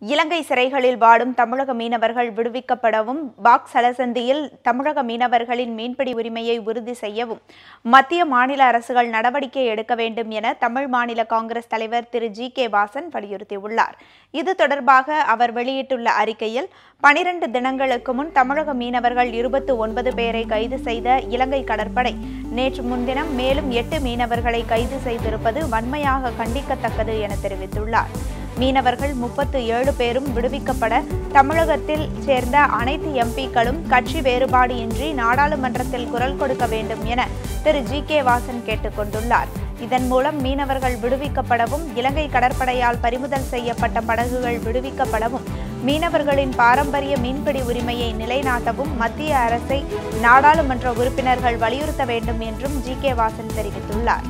இலங்கை சிறைகளில் வாடும் தமிழக மீனவர்கள் விடுவிக்கப்படவும் பாக் சலசந்தியில் தமிழக மீனவர்களின் மீன்பிடி உரிமையை உறுதி செய்யவும் மத்திய மாநில அரசுகள் நடவடிக்கை எடுக்க வேண்டும் என தமிழ் மாநில காங்கிரஸ் தலைவர் திரு ஜி கே வாசன் வலியுறுத்தியுள்ளார் இது தொடர்பாக அவர் வெளியிட்டுள்ள அறிக்கையில் பனிரண்டு தினங்களுக்கு முன் தமிழக மீனவர்கள் இருபத்து ஒன்பது பேரை கைது செய்த இலங்கை கடற்படை நேற்று முன்தினம் மேலும் எட்டு மீனவர்களை கைது செய்திருப்பது வன்மையாக கண்டிக்கத்தக்கது என தெரிவித்துள்ளார் மீனவர்கள் முப்பத்து ஏழு பேரும் விடுவிக்கப்பட தமிழகத்தில் சேர்ந்த அனைத்து எம்பிக்களும் கட்சி வேறுபாடு இன்றி நாடாளுமன்றத்தில் குரல் கொடுக்க வேண்டும் என திரு ஜி கே வாசன் கேட்டுக்கொண்டுள்ளார் இதன் மூலம் மீனவர்கள் விடுவிக்கப்படவும் இலங்கை கடற்படையால் பறிமுதல் செய்யப்பட்ட படகுகள் விடுவிக்கப்படவும் மீனவர்களின் பாரம்பரிய மீன்பிடி உரிமையை நிலைநாட்டவும் மத்திய அரசை நாடாளுமன்ற உறுப்பினர்கள் வலியுறுத்த வேண்டும் என்றும் ஜி கே வாசன் தெரிவித்துள்ளார்